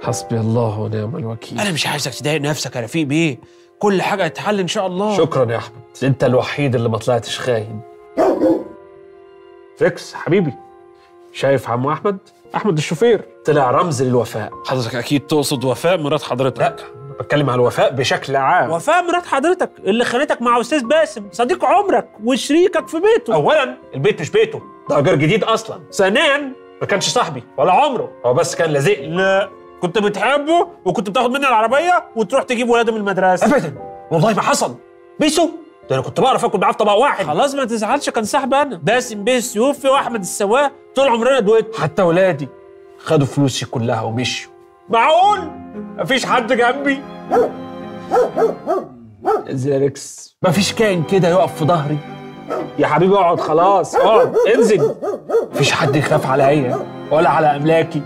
حسبي الله ونعم الوكيل انا مش عايزك تضايق نفسك يا رفيق بيه كل حاجه هتتحل ان شاء الله شكرا يا احمد انت الوحيد اللي ما طلعتش خاين فيكس حبيبي شايف عمو احمد احمد الشوفير طلع رمز للوفاء حضرتك اكيد تقصد وفاء مرات حضرتك لا بتكلم على الوفاء بشكل عام وفاء مرات حضرتك اللي خانتك مع استاذ باسم صديق عمرك وشريكك في بيته اولا البيت مش بيته ده ايجار جديد اصلا ثانيا ما كانش صاحبي ولا عمره هو بس كان لازق لا كنت بتحبه وكنت بتاخد منه العربيه وتروح تجيب ولاده من المدرسه ابدا والله ما حصل بيسو ده انا كنت بعرف اكل معاه في طبق واحد خلاص ما تزعلش كان صاحبي انا باسم بيه السيوفي واحمد السواق طول عمرنا دويت حتى ولادي خدوا فلوسي كلها ومشوا معقول مفيش حد جنبي زيركس مفيش كائن كده يقف في ظهري يا حبيبي اقعد خلاص اقعد انزل مفيش حد يخاف عليا ولا على املاكي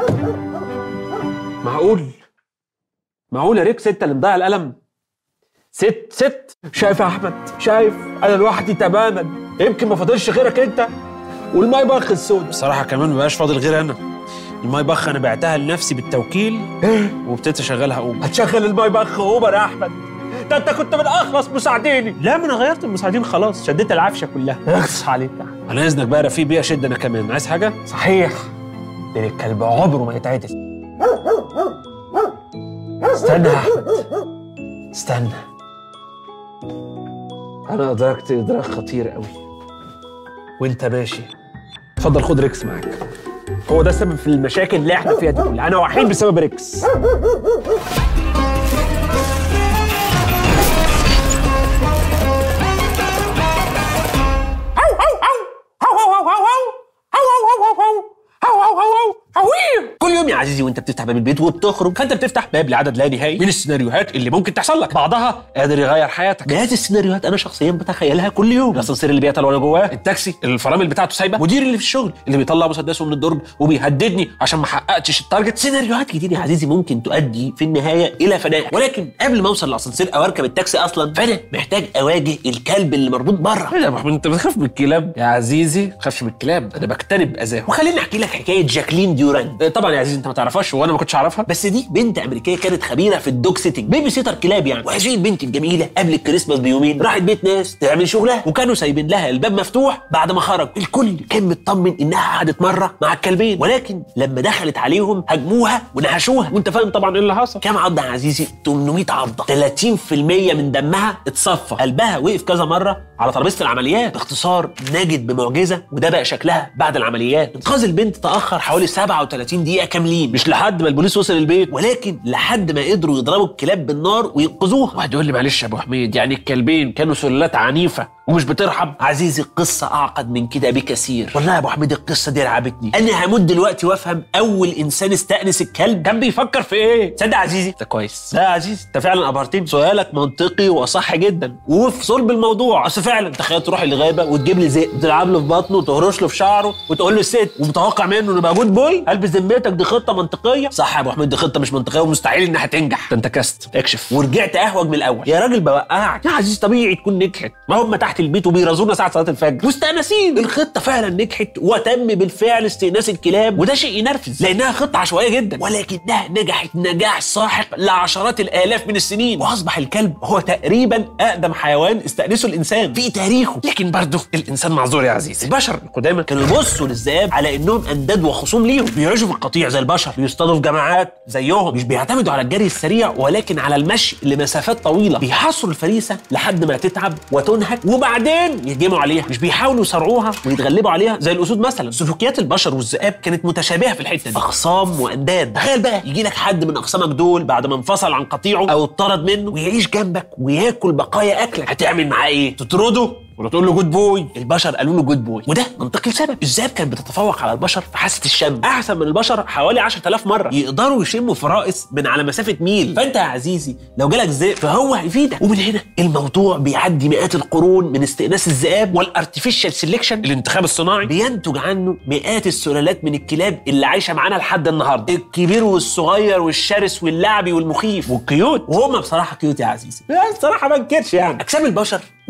معقول معقول يا ريكس انت اللي مضيع القلم ست ست شايف يا احمد شايف انا لوحدي تماما يمكن ما فاضلش غيرك انت والماي بخ السود بصراحه كمان ما بقاش فاضل غير انا الماي بخ انا بعتها لنفسي بالتوكيل ايه وابتديت اشغلها اوبر هتشغل الماي بخ اوبر يا احمد ده انت كنت من اخلص مساعديني لا ما انا غيرت المساعدين خلاص شديت العفشه كلها اخص عليك يا أحمد. على اذنك بقى يا رفيق بيه اشد انا كمان عايز حاجه صحيح لان الكلب عمره ما يتعدل استنى يا احمد استنى انا ادركت ادراك خطير قوي وانت ماشي اتفضل خد ريكس معاك هو ده السبب في المشاكل اللي احنا فيها دي كلها انا وحيد بسبب ريكس كل يوم يا عزيزي وانت بتفتح باب البيت وبتخرج فانت بتفتح باب لعدد لا نهائي من السيناريوهات اللي ممكن تحصل لك بعضها قادر يغير حياتك هذه السيناريوهات انا شخصيا بتخيلها كل يوم الاسانسير اللي بيقتل وانا جواه التاكسي الفرامل بتاعته سايبه مدير اللي في الشغل اللي بيطلع مسدسه من الدرج وبيهددني عشان ما حققتش التارجت سيناريوهات كتير يا عزيزي ممكن تؤدي في النهايه الى فناء ولكن قبل ما اوصل للاسانسير او اركب التاكسي اصلا فانا محتاج اواجه الكلب اللي مربوط بره ايه يا ابو احمد انت بتخاف من الكلاب يا عزيزي ما تخافش من الكلاب انا بجتنب اذاهم وخليني احكي لك حكايه جاكلين ديوران طبعا يا عزيزي انت ما تعرفهاش وانا ما كنتش اعرفها بس دي بنت امريكيه كانت خبيره في الدوج سيتنج بيبي سيتر كلاب يعني وهذه البنت الجميله قبل الكريسماس بيومين راحت بيت ناس تعمل شغلها وكانوا سايبين لها الباب مفتوح بعد ما خرج الكل كان مطمن انها قعدت مره مع الكلبين ولكن لما دخلت عليهم هجموها ونهشوها وانت فاهم طبعا ايه اللي حصل كام عضه يا عزيزي 800 عضه 30% من دمها اتصفى قلبها وقف كذا مره على ترابيزه العمليات باختصار نجد بمعجزه وده بقى شكلها بعد العمليات انقاذ البنت تاخر حوالي 37 دقيقه كاملين مش لحد ما البوليس وصل البيت ولكن لحد ما قدروا يضربوا الكلاب بالنار وينقذوها واحد يقول لي معلش يا ابو حميد يعني الكلبين كانوا سلالات عنيفه ومش بترحم عزيزي القصه اعقد من كده بكثير والله يا ابو حميد القصه دي رعبتني انا هموت دلوقتي وافهم اول انسان استانس الكلب كان بيفكر في ايه تصدق يا عزيزي ده كويس لا يا عزيزي انت فعلا ابهرتني سؤالك منطقي وصح جدا وفي صلب الموضوع اصل فعلا تخيل تروح الغابه وتجيب لي ذئب تلعب له في بطنه وتهرش له في شعره وتقول له الست ومتوقع منه انه يبقى جود بوي قلب ذمتك دي خطه منطقيه صح يا ابو حميد دي خطه مش منطقيه ومستحيل انها تنجح ده انت كست اكشف ورجعت اهوج من الاول يا راجل بوقعك يا عزيزي طبيعي تكون نجحت ما هم تحت البيت وبيرازونا ساعه صلاه الفجر مستانسين الخطه فعلا نجحت وتم بالفعل استئناس الكلاب وده شيء ينرفز لانها خطه عشوائيه جدا ولكنها نجحت نجاح ساحق لعشرات الالاف من السنين واصبح الكلب هو تقريبا اقدم حيوان استانسه الانسان في تاريخه لكن برضه الانسان معذور يا عزيزي البشر القدامى كانوا يبصوا للذئاب على انهم انداد وخصوم ليهم بيعيشوا في القطيع زي البشر بيصطادوا في جماعات زيهم مش بيعتمدوا على الجري السريع ولكن على المشي لمسافات طويله بيحاصروا الفريسه لحد ما تتعب وتنهك وبعدين يهجموا عليها مش بيحاولوا يصارعوها ويتغلبوا عليها زي الاسود مثلا سلوكيات البشر والذئاب كانت متشابهه في الحته دي اخصام وانداد تخيل بقى يجي لك حد من اخصامك دول بعد ما انفصل عن قطيعه او اتطرد منه ويعيش جنبك وياكل بقايا اكلك هتعمل معاه ايه تطرده ولا تقول له جود بوي البشر قالوا له جود بوي وده منطقي لسبب الذئاب كانت بتتفوق على البشر في حاسه الشم احسن من البشر حوالي 10000 مره يقدروا يشموا فرائس من على مسافه ميل فانت يا عزيزي لو جالك ذئب فهو هيفيدك ومن هنا الموضوع بيعدي مئات القرون من استئناس الذئاب والارتفيشال سيلكشن الانتخاب الصناعي بينتج عنه مئات السلالات من الكلاب اللي عايشه معانا لحد النهارده الكبير والصغير والشرس واللعبي والمخيف والكيوت وهم بصراحه كيوت يا عزيزي بصراحه ما انكرش يعني اجسام البشر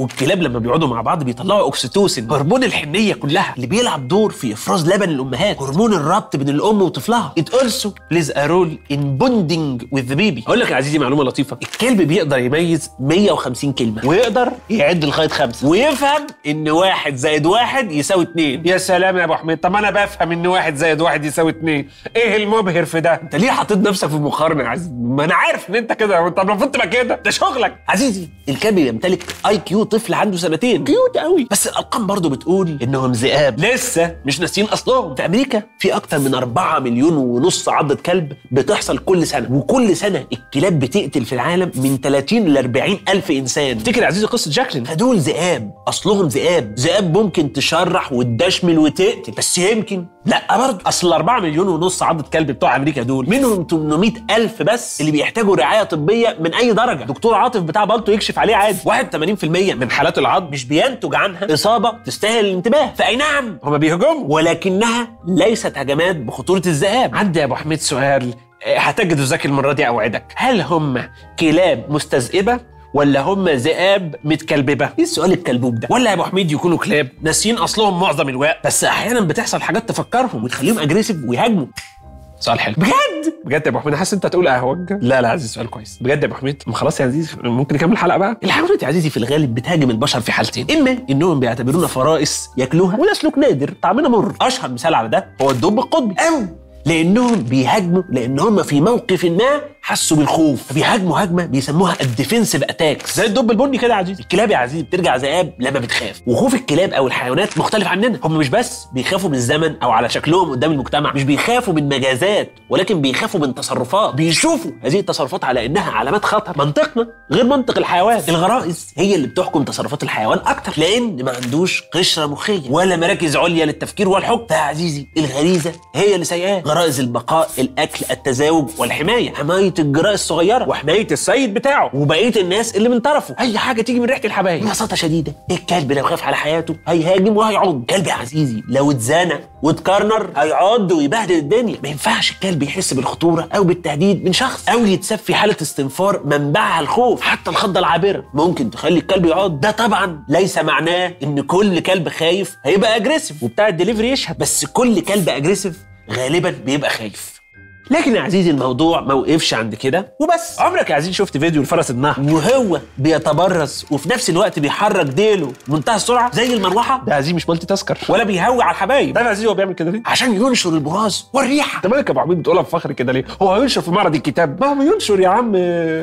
والكلاب لما بيقعدوا مع بعض بيطلعوا اوكسيتوسين هرمون الحنيه كلها اللي بيلعب دور في افراز لبن الامهات هرمون الربط بين الام وطفلها it also plays a role in bonding with the baby اقول لك يا عزيزي معلومه لطيفه الكلب بيقدر يميز 150 كلمه ويقدر يعد لغايه خمسه ويفهم ان واحد زائد واحد يساوي اتنين يا سلام يا ابو حميد طب انا بفهم ان واحد زائد واحد يساوي اتنين ايه المبهر في ده انت ليه حاطط نفسك في مقارنه يا عزيزي ما انا عارف ان انت كده انت المفروض تبقى كده ده شغلك عزيزي الكلب يمتلك اي كيو طفل عنده سنتين كيوت قوي بس الارقام برضو بتقول انهم ذئاب لسه مش ناسيين اصلهم في امريكا في اكتر من 4 مليون ونص عضه كلب بتحصل كل سنه وكل سنه الكلاب بتقتل في العالم من 30 ل 40 الف انسان افتكر يا عزيزي قصه جاكلين فدول ذئاب اصلهم ذئاب ذئاب ممكن تشرح وتدشمل وتقتل بس يمكن لا برضه اصل ال 4 مليون ونص عضه كلب بتوع امريكا دول منهم 800 الف بس اللي بيحتاجوا رعايه طبيه من اي درجه دكتور عاطف بتاع بالطو يكشف عليه عادي 81% من حالات العض مش بينتج عنها اصابه تستاهل الانتباه فاي نعم هما بيهجموا ولكنها ليست هجمات بخطوره الذئاب عندي يا ابو حميد سؤال إيه، هتجد ذكي المره دي اوعدك هل هم كلاب مستذئبه ولا هم ذئاب متكلببه ايه السؤال الكلبوب ده ولا يا ابو حميد يكونوا كلاب ناسيين اصلهم معظم الوقت بس احيانا بتحصل حاجات تفكرهم وتخليهم اجريسيف ويهاجموا سؤال حلو بجد بجد يا ابو حميد حاسس انت هتقول اهوج لا لا عزيز سؤال كويس بجد يا ابو حميد ما خلاص يا عزيز ممكن نكمل الحلقه بقى الحيوانات يا عزيزي في الغالب بتهاجم البشر في حالتين اما انهم بيعتبرونا فرائس ياكلوها وده سلوك نادر طعمنا مر اشهر مثال على ده هو الدب القطبي او لانهم بيهاجموا لان هم في موقف ما حسوا بالخوف بيهاجموا هجمه بيسموها الديفنسيف اتاكس زي الدب البني كده يا عزيزي الكلاب يا عزيزي بترجع ذئاب لما بتخاف وخوف الكلاب او الحيوانات مختلف عننا هم مش بس بيخافوا من الزمن او على شكلهم قدام المجتمع مش بيخافوا من مجازات ولكن بيخافوا من تصرفات بيشوفوا هذه التصرفات على انها علامات خطر منطقنا غير منطق الحيوان الغرائز هي اللي بتحكم تصرفات الحيوان اكتر لان ما عندوش قشره مخيه ولا مراكز عليا للتفكير والحكم فيا عزيزي الغريزه هي اللي سايقاه غرائز البقاء الاكل التزاوج والحمايه حمايه الجراء الصغيره وحمايه السيد بتاعه وبقيه الناس اللي من طرفه اي حاجه تيجي من ريحه الحبايب ببساطه شديده الكلب لو خاف على حياته هيهاجم وهيعض كلب يا عزيزي لو اتزنق واتكرنر هيعض ويبهدل الدنيا ما ينفعش الكلب يحس بالخطوره او بالتهديد من شخص او يتساب في حاله استنفار منبعها الخوف حتى الخضه العابره ممكن تخلي الكلب يعض ده طبعا ليس معناه ان كل كلب خايف هيبقى اجريسيف وبتاع الدليفري يشهد بس كل كلب اجريسيف غالبا بيبقى خايف لكن يا عزيزي الموضوع ما وقفش عند كده وبس عمرك يا عزيزي شفت فيديو لفرس النهر وهو بيتبرز وفي نفس الوقت بيحرك ديله بمنتهى السرعه زي المروحه ده عزيزي مش مالتي تذكر ولا بيهوي على الحبايب ده يا عزيزي هو بيعمل كده ليه؟ عشان ينشر البراز والريحه انت مالك يا ابو حميد بتقولها بفخر كده ليه؟ هو هينشر في معرض الكتاب ما هو ينشر يا عم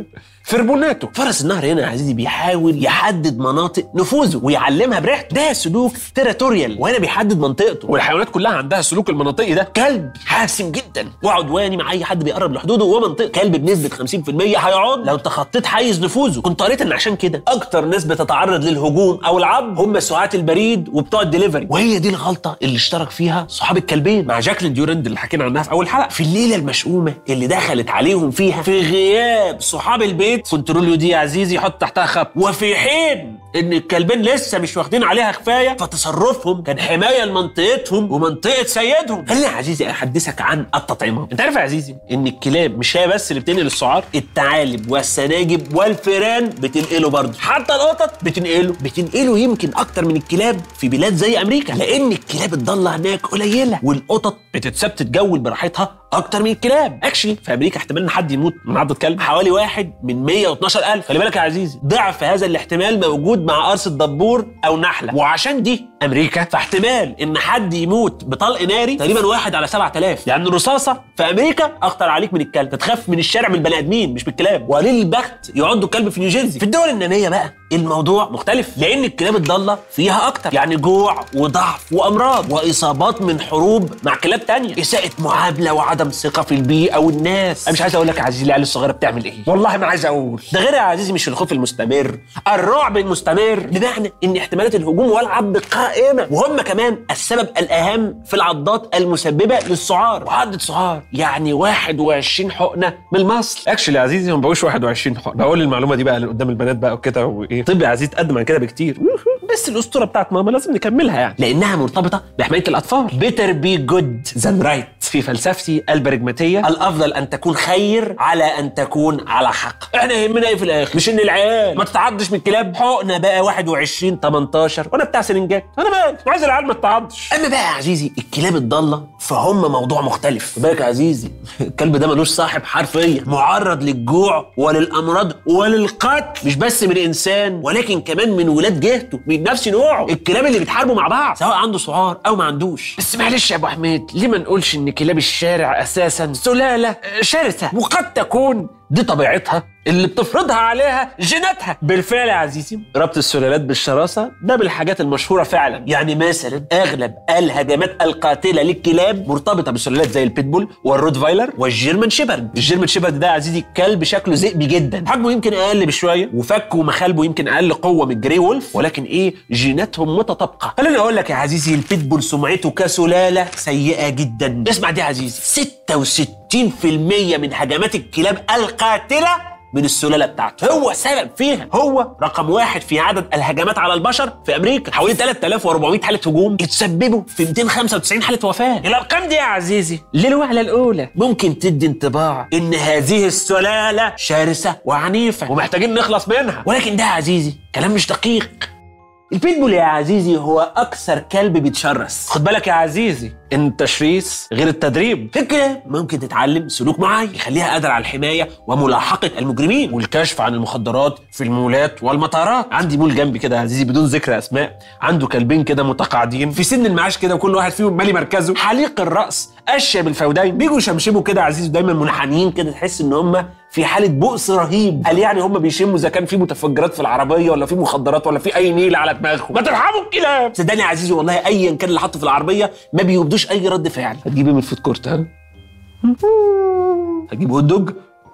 فربوناته فرس النهر هنا يا عزيزي بيحاول يحدد مناطق نفوذه ويعلمها بريحته ده سلوك تيراتوريال وهنا بيحدد منطقته والحيوانات كلها عندها السلوك المناطقي ده كلب حاسم جدا وعدواني مع اي حد بيقرب لحدوده ومنطقه كلب بنسبه 50% هيعض لو تخطيت حيز نفوذه كنت قريت ان عشان كده اكتر ناس بتتعرض للهجوم او العض هم سعاة البريد وبتوع الدليفري وهي دي الغلطه اللي اشترك فيها صحاب الكلبين مع جاكلين ديورند اللي حكينا عنها في اول حلقه في الليله المشؤومه اللي دخلت عليهم فيها في غياب صحاب البيت كنتروليو دي يا عزيزي حط تحتها خط وفي حين ان الكلبين لسه مش واخدين عليها كفايه فتصرفهم كان حمايه لمنطقتهم ومنطقه سيدهم خليني يا عزيزي احدثك عن التطعيمات انت عارف يا عزيزي ان الكلاب مش هي بس اللي بتنقل السعار الثعالب والسناجب والفيران بتنقله برضه حتى القطط بتنقله بتنقله يمكن اكتر من الكلاب في بلاد زي امريكا لان الكلاب الضاله هناك قليله والقطط بتتساب تتجول براحتها اكتر من الكلاب اكشلي في امريكا احتمال ان حد يموت من عضه كلب حوالي واحد من 112000 خلي بالك يا عزيزي ضعف هذا الاحتمال موجود مع قرص الدبور او نحله وعشان دي امريكا فاحتمال ان حد يموت بطلق ناري تقريبا واحد على 7000 يعني الرصاصه في امريكا اخطر عليك من الكلب تخاف من الشارع من البني ادمين مش بالكلاب وقليل البخت يعضوا الكلب في نيوجيرسي في الدول الناميه بقى الموضوع مختلف لان الكلاب الضاله فيها اكتر يعني جوع وضعف وامراض واصابات من حروب مع كلاب تانية اساءه معامله وعدم ثقه في البيئه والناس انا مش عايز اقول لك يا عزيزي العيال الصغيره بتعمل ايه والله ما عايز اقول ده غير يا عزيزي مش الخوف المستمر الرعب المستمر بمعنى ان احتمالات الهجوم والعض قائمه وهم كمان السبب الاهم في العضات المسببه للسعار وعضه سعار يعني 21 حقنه من المصل اكشلي يا عزيزي ما بقوش 21 حق بقول المعلومه دي بقى اللي قدام البنات بقى وكده وايه طب يا عزيزي تقدم عن كده بكتير بس الاسطوره بتاعت ماما لازم نكملها يعني لانها مرتبطه بحمايه الاطفال بيتر بي جود ذان رايت في فلسفتي البرجماتيه الافضل ان تكون خير على ان تكون على حق احنا يهمنا ايه في الاخر مش ان العيال ما تتعضش من الكلاب حقنا بقى 21 18 وانا بتاع سننجات انا بقى عايز العيال ما تتعضش اما بقى يا عزيزي الكلاب الضاله فهم موضوع مختلف خد بالك يا عزيزي الكلب ده ملوش صاحب حرفيا معرض للجوع وللامراض وللقتل مش بس من انسان ولكن كمان من ولاد جهته من نفس نوعه الكلاب اللي بيتحاربوا مع بعض سواء عنده سعار او ما عندوش بس معلش يا ابو حميد ليه ما نقولش ان كلاب الشارع اساسا سلاله شرسه وقد تكون دي طبيعتها اللي بتفرضها عليها جيناتها بالفعل يا عزيزي ربط السلالات بالشراسة ده بالحاجات المشهورة فعلا يعني مثلا أغلب الهجمات القاتلة للكلاب مرتبطة بسلالات زي البيتبول والروتفايلر والجيرمان شيبرد الجيرمان شيبرد ده يا عزيزي كلب شكله ذئبي جدا حجمه يمكن أقل بشوية وفكه ومخالبه يمكن أقل قوة من الجري وولف ولكن إيه جيناتهم متطابقة خليني أقول لك يا عزيزي البيتبول سمعته كسلالة سيئة جدا اسمع دي يا عزيزي 66% من هجمات الكلاب القاتلة من السلاله بتاعته هو سبب فيها هو رقم واحد في عدد الهجمات على البشر في امريكا حوالي 3400 حاله هجوم يتسببوا في 295 حاله وفاه الارقام دي يا عزيزي للوهله الاولى ممكن تدي انطباع ان هذه السلاله شرسه وعنيفه ومحتاجين نخلص منها ولكن ده يا عزيزي كلام مش دقيق البيتبول يا عزيزي هو اكثر كلب بيتشرس خد بالك يا عزيزي ان التشريس غير التدريب فكره ممكن تتعلم سلوك معين يخليها قادره على الحمايه وملاحقه المجرمين والكشف عن المخدرات في المولات والمطارات عندي مول جنبي كده يا عزيزي بدون ذكر اسماء عنده كلبين كده متقاعدين في سن المعاش كده وكل واحد فيهم مالي مركزه حليق الراس اشيب الفودين بيجوا يشمشموا كده يا عزيزي دايما منحنيين كده تحس ان هم في حاله بؤس رهيب قال يعني هم بيشموا اذا كان في متفجرات في العربيه ولا في مخدرات ولا في اي نيله على دماغهم ما ترحموا الكلاب صدقني يا عزيزي والله ايا كان اللي حطه في العربيه ما بيبدوش اي رد فعل هتجيب ايه من الفود كورت ها هجيب هوت دوج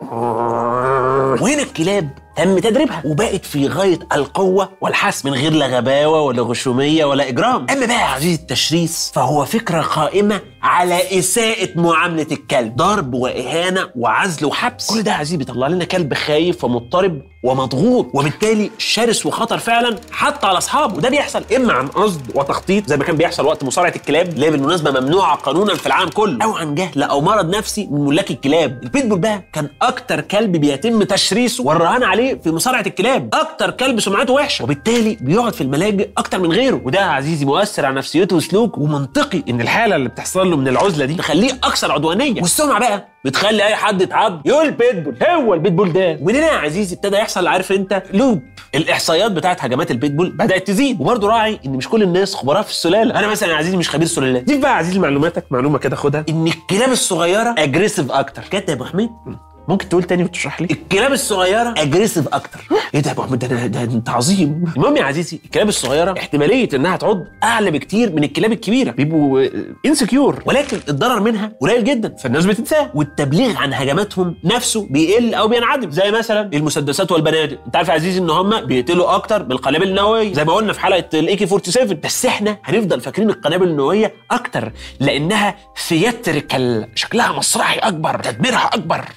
وهنا الكلاب تم تدريبها وبقت في غايه القوه والحسم من غير لا غباوه ولا غشوميه ولا اجرام اما بقى يا عزيزي التشريس فهو فكره قائمه على اساءه معامله الكلب ضرب واهانه وعزل وحبس كل ده يا عزيزي بيطلع لنا كلب خايف ومضطرب ومضغوط وبالتالي شرس وخطر فعلا حتى على اصحابه وده بيحصل اما عن قصد وتخطيط زي ما كان بيحصل وقت مصارعه الكلاب اللي هي بالمناسبه ممنوعه قانونا في العالم كله او عن جهل او مرض نفسي من ملاك الكلاب البيتبول بقى كان اكتر كلب بيتم تشريسه والرهان عليه في مصارعه الكلاب اكتر كلب سمعته وحشه وبالتالي بيقعد في الملاجئ اكتر من غيره وده يا عزيزي مؤثر على نفسيته وسلوكه ومنطقي ان الحاله اللي بتحصل له من العزله دي تخليه اكثر عدوانيه والسمعه بقى بتخلي اي حد يتعض يقول بيتبول هو البيتبول ده ومن هنا يا عزيزي ابتدى يحصل عارف انت لوب الاحصائيات بتاعت هجمات البيتبول بدات تزيد وبرضه راعي ان مش كل الناس خبراء في السلاله انا مثلا يا عزيزي مش خبير سلالات دي بقى يا عزيزي معلوماتك معلومه كده خدها ان الكلاب الصغيره اجريسيف اكتر كده يا ابو حميد ممكن تقول تاني وتشرح لي الكلاب الصغيره اجريسيف اكتر ايه ده يا ابو حميد ده, ده, ده انت عظيم المهم يا عزيزي الكلاب الصغيره احتماليه انها تعض اعلى بكتير من الكلاب الكبيره بيبقوا انسكيور ولكن الضرر منها قليل جدا فالناس بتنساه والتبليغ عن هجماتهم نفسه بيقل او بينعدم زي مثلا المسدسات والبنادق انت عارف يا عزيزي ان هم بيقتلوا اكتر من القنابل النوويه زي ما قلنا في حلقه الاي كي 47 بس احنا هنفضل فاكرين القنابل النوويه اكتر لانها ثياتريكال شكلها مسرحي اكبر تدميرها اكبر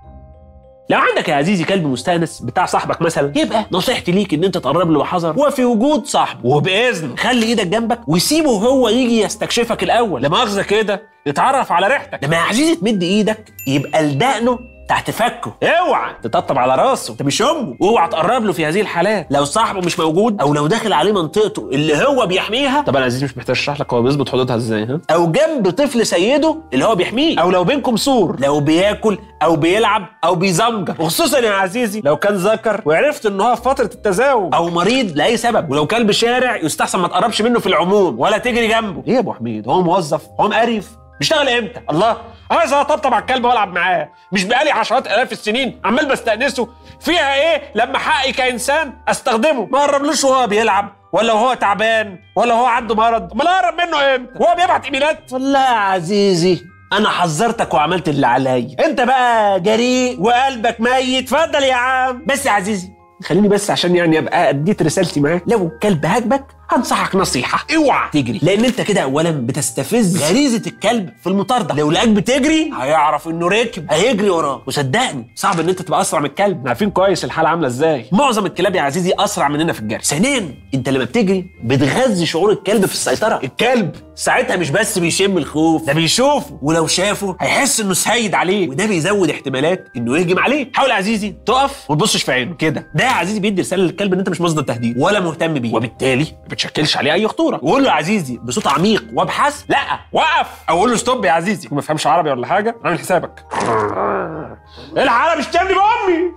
لو عندك يا عزيزي كلب مستانس بتاع صاحبك مثلا يبقى نصيحتي ليك ان انت تقرب له بحذر وفي وجود صاحبه وباذن خلي ايدك جنبك وسيبه هو يجي يستكشفك الاول لا مؤاخذه كده يتعرف على ريحتك لما يا عزيزي تمد ايدك يبقى لدقنه تحت فكه اوعى تطبطب على راسه انت مش امه واوعى تقرب له في هذه الحالات لو صاحبه مش موجود او لو داخل عليه منطقته اللي هو بيحميها طبعا يا عزيزي مش محتاج اشرح لك هو بيظبط حدودها ازاي ها او جنب طفل سيده اللي هو بيحميه او لو بينكم سور لو بياكل او بيلعب او بيزمجر وخصوصا يا عزيزي لو كان ذكر وعرفت ان هو في فتره التزاوج او مريض لاي سبب ولو كلب شارع يستحسن ما تقربش منه في العموم ولا تجري جنبه ليه يا ابو حميد هو موظف هو مقرف بيشتغل امتى الله عايز اطبطب على الكلب والعب معاه مش بقالي عشرات الاف السنين عمال بستانسه فيها ايه لما حقي كانسان استخدمه ما اقربلوش وهو بيلعب ولا وهو تعبان ولا هو عنده مرض امال اقرب منه امتى وهو بيبعت ايميلات والله يا عزيزي انا حذرتك وعملت اللي عليا انت بقى جريء وقلبك ميت اتفضل يا عم بس يا عزيزي خليني بس عشان يعني ابقى اديت رسالتي معاك لو الكلب هاجبك هنصحك نصيحة اوعى تجري لان انت كده اولا بتستفز غريزة الكلب في المطاردة لو لقاك بتجري هيعرف انه ركب هيجري وراه وصدقني صعب ان انت تبقى اسرع من الكلب احنا عارفين كويس الحاله عامله ازاي معظم الكلاب يا عزيزي اسرع مننا في الجري ثانيا انت لما بتجري بتغذي شعور الكلب في السيطره الكلب ساعتها مش بس بيشم الخوف ده بيشوفه ولو شافه هيحس انه سيد عليه وده بيزود احتمالات انه يهجم عليك حاول يا عزيزي تقف وما تبصش في عينه كده ده يا عزيزي بيدي رساله للكلب ان انت مش مصدر تهديد ولا مهتم بيه وبالتالي ما بتشكلش عليه اي خطوره وقول له يا عزيزي بصوت عميق وابحث لا وقف او قول له ستوب يا عزيزي ما فهمش عربي ولا حاجه عامل حسابك الحاله مش تمني بامي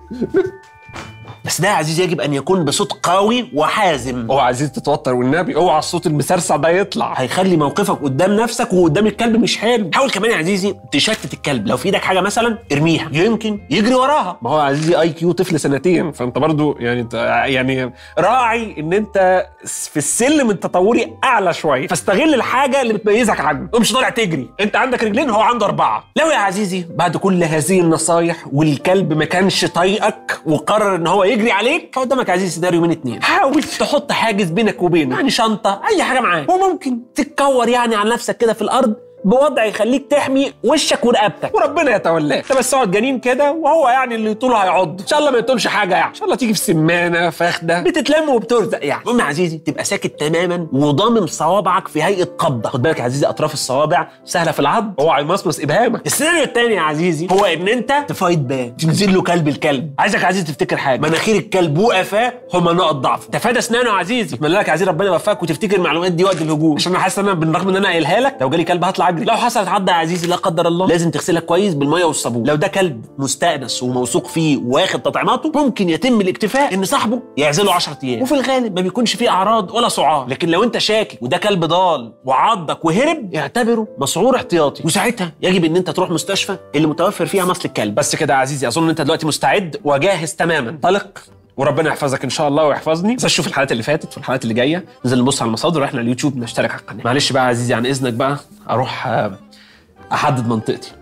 بس ده يا عزيزي يجب ان يكون بصوت قوي وحازم اوعى عزيزي تتوتر والنبي اوعى الصوت المسرسع ده يطلع هيخلي موقفك قدام نفسك وقدام الكلب مش حلو حاول كمان يا عزيزي تشتت الكلب لو في ايدك حاجه مثلا ارميها يمكن يجري وراها ما هو عزيزي اي كيو طفل سنتين فانت برضو يعني ت- يعني راعي ان انت في السلم التطوري اعلى شويه فاستغل الحاجه اللي بتميزك عنه ومش طالع تجري انت عندك رجلين هو عنده اربعه لو يا عزيزي بعد كل هذه النصايح والكلب ما كانش طايقك وقرر ان هو يجري عليك فقدامك يا عزيزي سيناريو من اتنين حاول تحط حاجز بينك وبينه يعني شنطه اي حاجه معاه وممكن تتكور يعني على نفسك كده في الارض بوضع يخليك تحمي وشك ورقبتك وربنا يتولاك انت بس اقعد جنين كده وهو يعني اللي يطوله هيعض ان شاء الله ما يطولش حاجه يعني ان شاء الله تيجي في سمانه فاخده بتتلم وبترزق يعني المهم يا عزيزي تبقى ساكت تماما وضامم صوابعك في هيئه قبضه خد بالك يا عزيزي اطراف الصوابع سهله في العض اوعى يمصمص ابهامك السيناريو الثاني يا عزيزي هو ان انت تفايت بان تنزل له كلب الكلب عايزك يا عزيزي تفتكر حاجه مناخير الكلب وقفاه هما نقط ضعف تفادى اسنانه يا عزيزي اتمنى لك يا عزيزي ربنا يوفقك وتفتكر المعلومات دي وقت الهجوم عشان انا حاسس ان انا بالرغم ان انا قايلها لك لو جالي كلب هطلع اجري لو حصلت عضه يا عزيزي لا قدر الله لازم تغسلها كويس بالميه والصابون لو ده كلب مستأنس وموثوق فيه واخد تطعيماته ممكن يتم الاكتفاء ان صاحبه يعزله 10 ايام وفي الغالب ما بيكونش فيه اعراض ولا سعار لكن لو انت شاكك وده كلب ضال وعضك وهرب اعتبره مسعور احتياطي وساعتها يجب ان انت تروح مستشفى اللي متوفر فيها مصل الكلب بس كده يا عزيزي اظن انت دلوقتي مستعد وجاهز تماما طلق وربنا يحفظك ان شاء الله ويحفظني بس اشوف الحلقات اللي فاتت والحلقات اللي جايه ننزل نبص على المصادر واحنا على اليوتيوب نشترك على القناه معلش بقى يا عزيزي عن اذنك بقى اروح آه، احدد منطقتي